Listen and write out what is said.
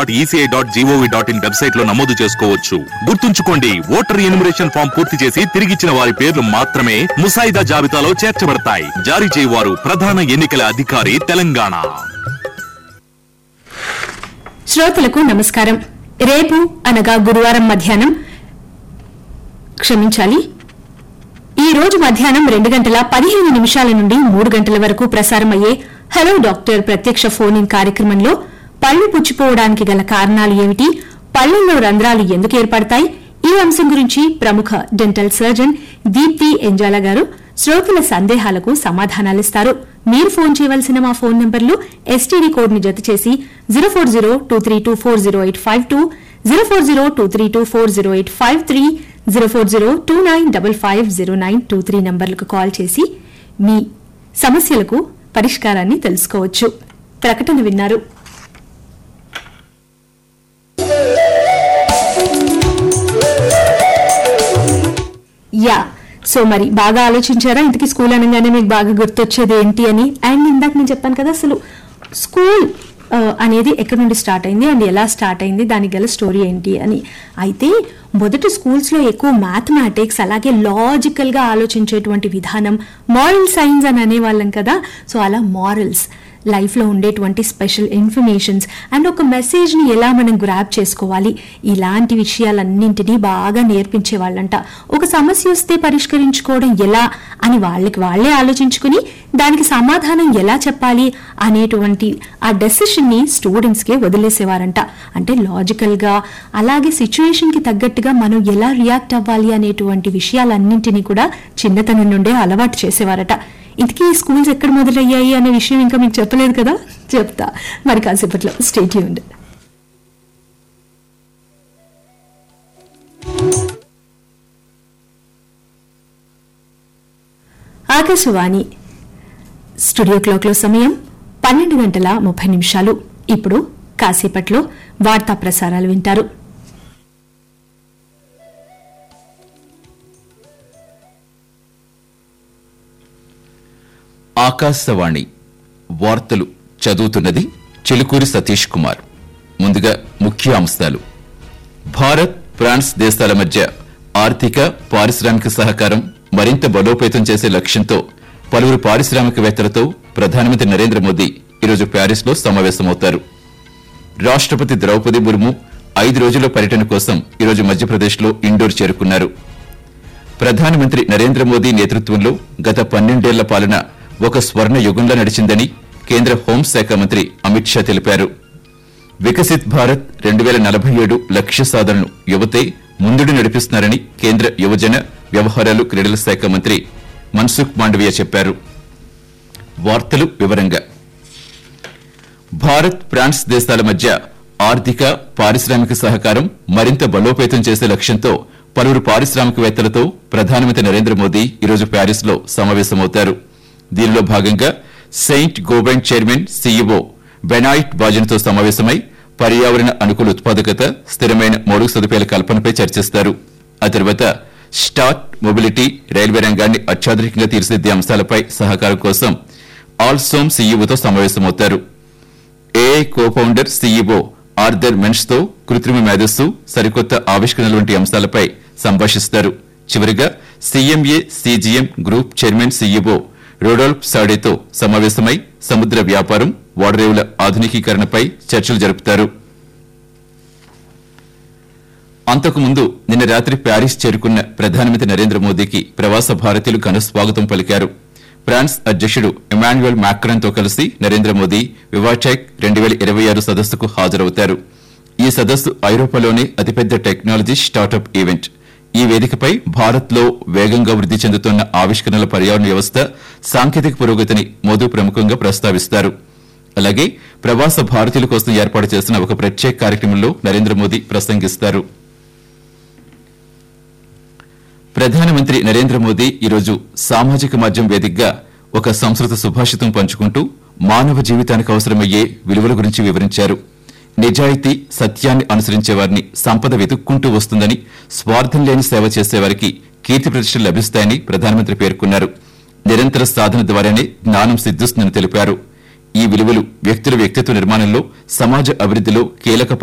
dot ECI dot GOV dot in website లో నమోదు చేసుకోవచ్చు గుర్తుంచుకోండి ఓటర్ ఎన్యుమరేషన్ ఫామ్ పూర్తి చేసి తిరిగిచ్చిన వారి పేర్లు మాత్రమే ముసాయిదా జాబితాలో చేర్చబడతాయి జారీ చేయవారు ప్రధాన ఎన్నికల అధికారి తెలంగాణ శ్రోతలకు నమస్కారం రేపు అనగా గురువారం మధ్యాహ్నం క్షమించాలి ఈ రోజు మధ్యాహ్నం రెండు గంటల పదిహేను నిమిషాల నుండి మూడు గంటల వరకు ప్రసారమయ్యే హలో డాక్టర్ ప్రత్యక్ష ఫోన్ ఇన్ కార్యక్రమంలో పళ్లు పుచ్చిపోవడానికి గల కారణాలు ఏమిటి పళ్లలో రంధ్రాలు ఎందుకు ఏర్పడతాయి ఈ అంశం గురించి ప్రముఖ డెంటల్ సర్జన్ దీప్తి ఎంజాల గారు శ్రోతల సందేహాలకు సమాధానాలిస్తారు మీరు ఫోన్ చేయవలసిన మా ఫోన్ నంబర్లు ఎస్టీడీ కోడ్ ని జత చేసి zero four zero two three two four zero eight five two zero four zero two three two four zero eight five three zero four zero two nine double five zero nine two three నంబర్లకు call చేసి మీ సమస్యలకు పరిష్కారాన్ని తెలుసుకోవచ్చు ప్రకటన విన్నారు yeah so మరి బాగా ఆలోచించారా ఇంతకీ స్కూల్ అనగానే మీకు బాగా గుర్తొచ్చేది ఏంటి అని అండ్ ఇందాక నేను చెప్పాను కదా అసలు స్కూల్ ఆ, అనేది ఎక్కడి నుండి స్టార్ట్ అయింది అండ్ ఎలా స్టార్ట్ అయింది దానికి గల స్టోరీ ఏంటి అని అయితే మొదటి స్కూల్స్లో ఎక్కువ మ్యాథమెటిక్స్ అలాగే లాజికల్గా ఆలోచించేటువంటి విధానం మారల్ సైన్స్ అని అనేవాళ్ళం కదా సో అలా మారల్స్ లైఫ్లో ఉండేటువంటి స్పెషల్ ఇన్ఫర్మేషన్స్ అండ్ ఒక మెసేజ్ని ఎలా మనం గ్రాప్ చేసుకోవాలి ఇలాంటి విషయాలన్నింటినీ బాగా నేర్పించే వాళ్ళంట ఒక సమస్య వస్తే పరిష్కరించుకోవడం ఎలా అని వాళ్ళకి వాళ్ళే ఆలోచించుకుని దానికి సమాధానం ఎలా చెప్పాలి అనేటువంటి ఆ డెసిషన్ని స్టూడెంట్స్కే వదిలేసేవారంట అంటే లాజికల్గా అలాగే సిచ్యువేషన్కి తగ్గట్టుగా మనం ఎలా రియాక్ట్ అవ్వాలి అనేటువంటి విషయాలన్నింటినీ కూడా చిన్నతనం నుండే అలవాటు చేసేవారట ఇంతకీ ఈ స్కూల్స్ ఎక్కడ మొదలయ్యాయి అనే విషయం ఇంకా మీకు చెప్పలేదు కదా చెప్తా మరి కాసేపట్లో స్టేట్ యూండ్ ఆకాశవాణి స్టూడియో క్లాక్లో సమయం పన్నెండు గంటల ముప్పై నిమిషాలు ఇప్పుడు కాసేపట్లో వార్తా ప్రసారాలు వింటారు ఆకాశవాణి వార్తలు చదువుతున్నది చిలుకూరి సతీష్ కుమార్ ముందుగా ముఖ్య అంశాలు భారత్ ఫ్రాన్స్ దేశాల మధ్య ఆర్థిక పారిశ్రామిక సహకారం మరింత బలోపేతం చేసే లక్ష్యంతో పలువురు పారిశ్రామికవేత్తలతో ప్రధానమంత్రి నరేంద్ర మోదీ ఈరోజు ప్యారిస్లో సమావేశమవుతారు రాష్ట్రపతి ద్రౌపది ముర్ము ఐదు రోజుల పర్యటన కోసం ఈరోజు మధ్యప్రదేశ్లో ఇండోర్ చేరుకున్నారు ప్రధానమంత్రి నరేంద్ర మోదీ నేతృత్వంలో గత పన్నెండేళ్ల పాలన ఒక స్వర్ణ యుగంలో నడిచిందని కేంద్ర హోంశాఖ మంత్రి అమిత్ షా తెలిపారు వికసిత్ భారత్ రెండు వేల నలభై ఏడు లక్ష్య సాధనను యువతే ముందుడు నడిపిస్తున్నారని కేంద్ర యువజన వ్యవహారాలు క్రీడల శాఖ మంత్రి మన్సుఖ్ మాండవీయ చెప్పారు వార్తలు వివరంగా భారత్ ఫ్రాన్స్ దేశాల మధ్య ఆర్థిక పారిశ్రామిక సహకారం మరింత బలోపేతం చేసే లక్ష్యంతో పలువురు పారిశ్రామికవేత్తలతో ప్రధానమంత్రి నరేంద్ర మోదీ ఈరోజు ప్యారిస్ లో సమావేశమవుతారు దీనిలో భాగంగా Saint Gobain chairman CEO Benoit బాజన్తో సమావేశమై పర్యావరణ అనుకూల ఉత్పాదకత స్థిరమైన మౌలిక సదుపాయాల కల్పనపై చర్చిస్తారు ఆ తర్వాత స్టార్ట్ మొబిలిటీ రైల్వే రంగాన్ని అత్యాధునికంగా తీర్చిదిద్దే అంశాలపై సహకారం కోసం ఆల్సోమ్ సీఈఓతో సమావేశమవుతారు AI co founder CEO Arthur Mensch తో కృత్రిమ మేధస్సు సరికొత్త ఆవిష్కరణల వంటి అంశాలపై సంభాషిస్తారు చివరిగా CMA CGM group chairman CEO Rodolphe సాడేతో సమావేశమై సముద్ర వ్యాపారం ఓడరేవుల ఆధునికీకరణపై చర్చలు జరుపుతారు అంతకుముందు నిన్న రాత్రి ప్యారిస్ చేరుకున్న ప్రధానమంత్రి నరేంద్ర మోదీకి ప్రవాస భారతీయులు ఘన స్వాగతం పలికారు ఫ్రాన్స్ అధ్యక్షుడు ఇమాన్యుయల్ మాక్రాన్ తో కలిసి నరేంద్ర మోదీ వివాటెక్ రెండు వేల ఇరవై ఆరు సదస్సుకు హాజరవుతారు ఈ సదస్సు ఐరోపాలోనే అతిపెద్ద టెక్నాలజీ స్టార్టప్ ఈవెంట్ ఈ వేదికపై భారత్ లో వేగంగా వృద్ధి చెందుతున్న ఆవిష్కరణల పర్యావరణ వ్యవస్థ సాంకేతిక పురోగతిని మోదీ ప్రముఖంగా ప్రస్తావిస్తారు అలాగే ప్రవాస భారతీయుల కోసం ఏర్పాటు చేసిన ఒక ప్రత్యేక కార్యక్రమంలో నరేంద్ర మోదీ ప్రసంగిస్తారు ప్రధానమంత్రి నరేంద్ర మోదీ ఈరోజు సామాజిక మాధ్యమం వేదికగా ఒక సంస్కృత సుభాషితం పంచుకుంటూ మానవ జీవితానికి అవసరమయ్యే విలువల గురించి వివరించారు నిజాయితీ సత్యాన్ని అనుసరించే వారిని సంపద వెతుక్కుంటూ వస్తుందని స్వార్థం లేని సేవ చేసేవారికి కీర్తి ప్రతిష్టలు లభిస్తాయని ప్రధానమంత్రి పేర్కొన్నారు నిరంతర సాధన ద్వారానే జ్ఞానం సిద్ధిస్తుందని తెలిపారు ఈ విలువలు వ్యక్తుల వ్యక్తిత్వ నిర్మాణంలో సమాజ అభివృద్ధిలో కీలక